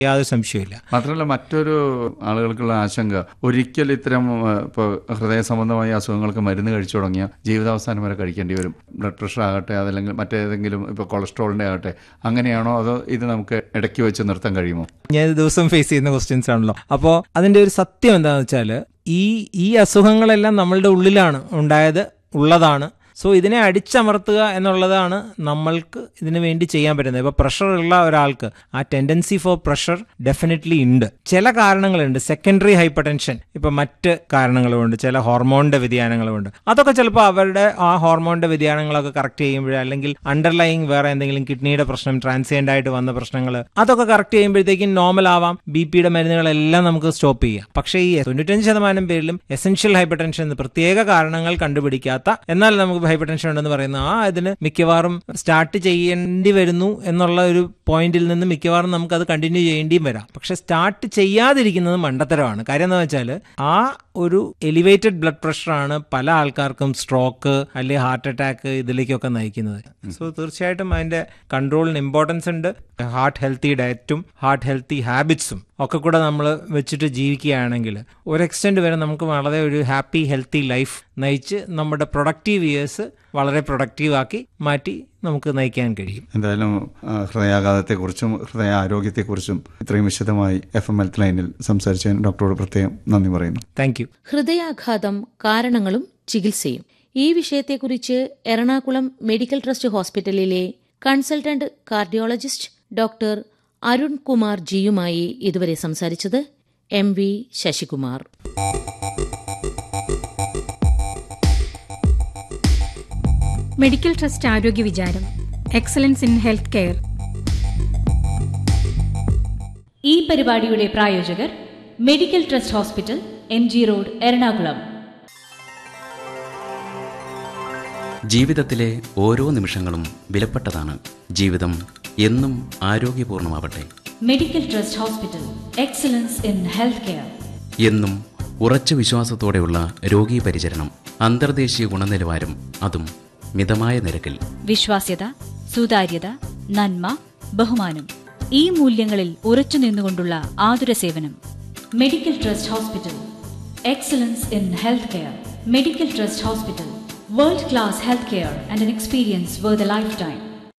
യാതൊരു സംശയമില്ല മാത്രമല്ല മറ്റൊരു ആളുകൾക്കുള്ള ആശങ്ക ഒരിക്കൽ ഇത്തരം ഇപ്പോൾ ഹൃദയ സംബന്ധമായ അസുഖങ്ങൾക്ക് മരുന്ന് കഴിച്ചു തുടങ്ങിയ ജീവിതാവസാനം വരെ കഴിക്കേണ്ടി വരും ബ്ലഡ് പ്രഷർ ആകട്ടെ അതല്ലെങ്കിൽ മറ്റേതെങ്കിലും ഇപ്പോൾ കൊളസ്ട്രോളിൻ്റെ ആകട്ടെ അങ്ങനെയാണോ അതോ ഇത് നമുക്ക് ഇടയ്ക്ക് വെച്ച് നിർത്താൻ കഴിയുമോ ഞാൻ ഇത് ദിവസം ഫേസ് ചെയ്യുന്ന ക്വസ്റ്റ്യൻസ് ആണല്ലോ അപ്പോൾ അതിന്റെ ഒരു സത്യം എന്താണെന്ന് വെച്ചാൽ ഈ ഈ അസുഖങ്ങളെല്ലാം നമ്മളുടെ ഉള്ളിലാണ് ഉണ്ടായത് ഉള്ളതാണ് സോ ഇതിനെ അടിച്ചമർത്തുക എന്നുള്ളതാണ് നമ്മൾക്ക് ഇതിനു വേണ്ടി ചെയ്യാൻ പറ്റുന്നത് ഇപ്പോൾ പ്രഷർ ഉള്ള ഒരാൾക്ക് ആ ടെൻഡൻസി ഫോർ പ്രഷർ ഡെഫിനറ്റ്ലി ഉണ്ട് ചില കാരണങ്ങളുണ്ട് സെക്കൻഡറി ഹൈപ്പർ ടെൻഷൻ ഇപ്പം മറ്റ് കാരണങ്ങളുമുണ്ട് ചില ഹോർമോണിന്റെ വ്യതിയാനങ്ങളുമുണ്ട് അതൊക്കെ ചിലപ്പോൾ അവരുടെ ആ ഹോർമോണിന്റെ വ്യതിയാനങ്ങളൊക്കെ കറക്റ്റ് ചെയ്യുമ്പോഴേ അല്ലെങ്കിൽ അണ്ടർലൈങ് വേറെ എന്തെങ്കിലും കിഡ്നിയുടെ പ്രശ്നം ട്രാൻസിയൻ്റ് ആയിട്ട് വന്ന പ്രശ്നങ്ങൾ അതൊക്കെ കറക്റ്റ് ചെയ്യുമ്പോഴത്തേക്കും നോർമൽ ആവാം ബി പിയുടെ മരുന്നുകളെല്ലാം നമുക്ക് സ്റ്റോപ്പ് ചെയ്യാം പക്ഷേ ഈ തൊണ്ണൂറ്റഞ്ച് ശതമാനം പേരിലും എസെൻഷ്യൽ ഹൈപ്പർ ടെൻഷൻ എന്ന് പ്രത്യേക കാരണങ്ങൾ കണ്ടുപിടിക്കാത്ത എന്നാൽ നമുക്ക് ഹൈപ്പർ ടെൻഷൻ ഉണ്ടെന്ന് പറയുന്ന ആ ഇതിന് മിക്കവാറും സ്റ്റാർട്ട് ചെയ്യേണ്ടി വരുന്നു എന്നുള്ള ഒരു പോയിന്റിൽ നിന്ന് മിക്കവാറും നമുക്ക് അത് കണ്ടിന്യൂ ചെയ്യേണ്ടിയും വരാം പക്ഷെ സ്റ്റാർട്ട് ചെയ്യാതിരിക്കുന്നത് മണ്ടത്തരമാണ് കാര്യം എന്താ വെച്ചാൽ ആ ഒരു എലിവേറ്റഡ് ബ്ലഡ് പ്രഷറാണ് പല ആൾക്കാർക്കും സ്ട്രോക്ക് അല്ലെങ്കിൽ ഹാർട്ട് അറ്റാക്ക് ഇതിലേക്കൊക്കെ നയിക്കുന്നത് സോ തീർച്ചയായിട്ടും അതിന്റെ കൺട്രോളിന് ഇമ്പോർട്ടൻസ് ഉണ്ട് ഹാർട്ട് ഹെൽത്തി ഡയറ്റും ഹാർട്ട് ഹെൽത്തി ഹാബിറ്റ്സും ഒക്കെ കൂടെ നമ്മൾ വെച്ചിട്ട് ജീവിക്കുകയാണെങ്കിൽ ഒരു എക്സ്റ്റെൻഡ് വരെ നമുക്ക് വളരെ ഒരു ഹാപ്പി ഹെൽത്തി ലൈഫ് നയിച്ച് നമ്മുടെ പ്രൊഡക്റ്റീവ് ഇയേഴ്സ് വളരെ പ്രൊഡക്റ്റീവ് ആക്കി മാറ്റി നമുക്ക് നയിക്കാൻ കഴിയും എന്തായാലും ആ, ഹൃദയാഘാതത്തെക്കുറിച്ചും ഹൃദയ ആരോഗ്യത്തെക്കുറിച്ചും ഇത്രയും വിശദമായി എഫ് എം ഹെൽത്ത് ലൈനിൽ സംസാരിച്ചതിന് ഡോക്ടറോട് പ്രത്യേകം നന്ദി പറയുന്നു താങ്ക് യു ഹൃദയാഘാതം കാരണങ്ങളും ചികിത്സയും ഈ വിഷയത്തെക്കുറിച്ച് എറണാകുളം മെഡിക്കൽ ട്രസ്റ്റ് ഹോസ്പിറ്റലിലെ consultant cardiologist doctor Arun Kumar ജിയുമായി ഇതുവരെ സംസാരിച്ചത് M V Sasikumar medical trust ആരോഗ്യ വിചാരം എക്സലൻസ് ഇൻ ഹെൽത്ത് കെയർ ഈ പരിപാടിയുടെ പ്രായോജകർ medical trust hospital M G road Ernakulam ജീവിതത്തിലെ ഓരോ നിമിഷങ്ങളും വിലപ്പെട്ടതാണ് ജീവിതം എന്നും ആരോഗ്യപൂർണമാവട്ടെ medical trust hospital excellence in health care എന്നും ഉറച്ച വിശ്വാസത്തോടെയുള്ള രോഗീ പരിചരണം അന്തർദേശീയ ഗുണനിലവാരം അതും മിതമായ നിരക്കിൽ വിശ്വാസ്യത സുതാര്യത നന്മ ബഹുമാനം ഈ മൂല്യങ്ങളിൽ ഉറച്ചു നിന്നുകൊണ്ടുള്ള ആതുര സേവനം medical trust hospital excellence in health care medical trust hospital world class health care and an experience where the life time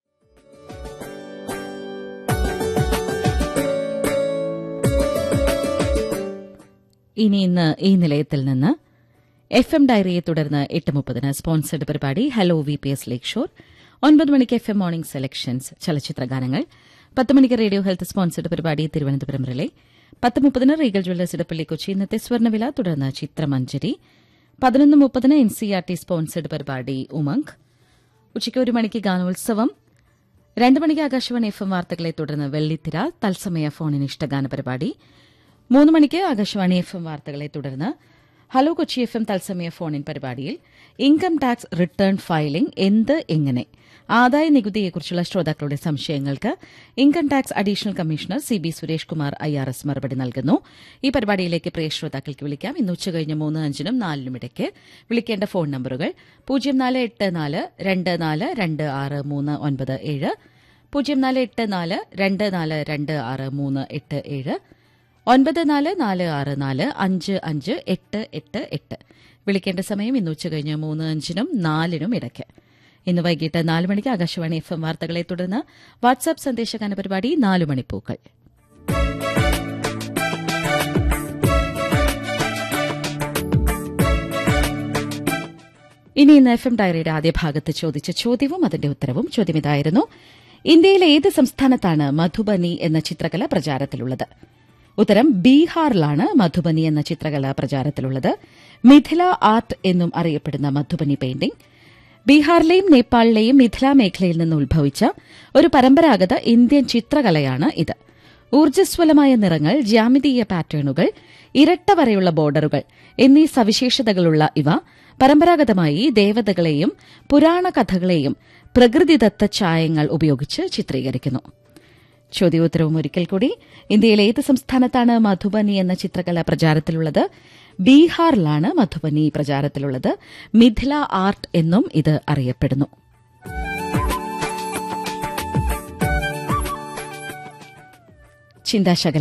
ഇനി ഇന്ന് ഈ നിലയത്തിൽ നിന്ന് എഫ് എം ഡയറിയെ തുടർന്ന് എട്ട് മുപ്പതിന് സ്പോൺസർഡ് പരിപാടി hello V P S lake shore ഒൻപത് മണിക്ക് എഫ് എം മോർണിംഗ് സെലക്ഷൻസ് ചലച്ചിത്ര ഗാനങ്ങൾ പത്ത് മണിക്ക് റേഡിയോ ഹെൽത്ത് സ്പോൺസർഡ് പരിപാടി തിരുവനന്തപുരം റിലേ പത്ത് മുപ്പതിന് റീഗൽ ജ്വല്ലേഴ്സ് ഇടപ്പള്ളി കൊച്ചി ഇന്നത്തെ സ്വർണ്ണവില തുടർന്ന് ചിത്രമഞ്ജരി പതിനൊന്ന് മുപ്പതിന് N C R T sponsored പരിപാടി ഉമംഗ് ഉച്ചയ്ക്ക് ഒരു മണിക്ക് ഗാനോത്സവം രണ്ട് മണിക്ക് ആകാശവാണി എഫ് എം വാർത്തകളെ തുടർന്ന് വെള്ളിത്തിര തത്സമയ ഫോണിന് ഇഷ്ടഗാന പരിപാടി മൂന്ന് മണിക്ക് ആകാശവാണി എഫ് എം വാർത്തകളെ തുടർന്ന് ഹലോ കൊച്ചി എഫ് എം തത്സമയ ഫോണിൻ പരിപാടിയിൽ ഇൻകം ടാക്സ് റിട്ടേൺ ഫയലിംഗ് എന്ത് എങ്ങനെ ആദായ നികുതിയെക്കുറിച്ചുള്ള ശ്രോതാക്കളുടെ സംശയങ്ങൾക്ക് income tax additional commissioner C B Suresh Kumar I R S മറുപടി നൽകുന്നു ഈ പരിപാടിയിലേക്ക് പ്രിയ ശ്രോതാക്കൾക്ക് വിളിക്കാം ഇന്ന് ഉച്ചകഴിഞ്ഞ് മൂന്ന് അഞ്ചിനും നാലിനും ഇടയ്ക്ക് വിളിക്കേണ്ട ഫോൺ നമ്പറുകൾ പൂജ്യം നാല് എട്ട് നാല് രണ്ട് നാല് രണ്ട് ആറ് മൂന്ന് ഒൻപത് ഏഴ് പൂജ്യം നാല് എട്ട് നാല് രണ്ട് നാല് രണ്ട് ആറ് മൂന്ന് എട്ട് ഏഴ് ഒൻപത് നാല് നാല് ആറ് നാല് അഞ്ച് അഞ്ച് എട്ട് എട്ട് എട്ട് വിളിക്കേണ്ട സമയം ഇന്ന് ഉച്ചകഴിഞ്ഞ് മൂന്ന് അഞ്ചിനും നാലിനും ഇടയ്ക്ക് ഇന്ന് വൈകിട്ട് നാല് മണിക്ക് ആകാശവാണി എഫ് എം വാർത്തകളെ തുടർന്ന് വാട്സാപ്പ് സന്ദേശഗാന പരിപാടി നാല് മണിപ്പൂക്കൾ ഇനി ഇന്ന് എഫ് എം ഡയറിയുടെ ആദ്യ ഭാഗത്ത് ചോദിച്ച ചോദ്യവും അതിന്റെ ഉത്തരവും ചോദ്യം ഇതായിരുന്നു ഇന്ത്യയിലെ ഏത് സംസ്ഥാനത്താണ് മധുബനി എന്ന ചിത്രകല പ്രചാരത്തിലുള്ളത് ഉത്തരം ബീഹാറിലാണ് മധുബനി എന്ന ചിത്രകല പ്രചാരത്തിലുള്ളത് മിഥില ആർട്ട് എന്നും അറിയപ്പെടുന്ന മധുബനി പെയിന്റിംഗ് ബീഹാറിലെയും നേപ്പാളിലെയും മിഥില മേഖലയിൽ നിന്ന് ഉത്ഭവിച്ച ഒരു പരമ്പരാഗത ഇന്ത്യൻ ചിത്രകലയാണ് ഇത് ഊർജ്ജസ്വലമായ നിറങ്ങൾ ജ്യാമിതീയ പാറ്റേണുകൾ ഇരട്ട വരെയുള്ള ബോർഡറുകൾ എന്നീ സവിശേഷതകളുള്ള ഇവ പരമ്പരാഗതമായി ദേവതകളെയും പുരാണ കഥകളെയും പ്രകൃതിദത്ത ഛായങ്ങൾ ഉപയോഗിച്ച് ചിത്രീകരിക്കുന്നു ചോദ്യോത്തരവും ഒരിക്കൽ കൂടി ഇന്ത്യയിലെ ഏത് സംസ്ഥാനത്താണ് മധുബനി എന്ന ചിത്രകല പ്രചാരത്തിലുള്ളത് ബീഹാറിലാണ് മധുബനി പ്രചാരത്തിലുള്ളത് മിഥില ആർട്ട് എന്നും ഇത് അറിയപ്പെടുന്നു ചിന്താശകലം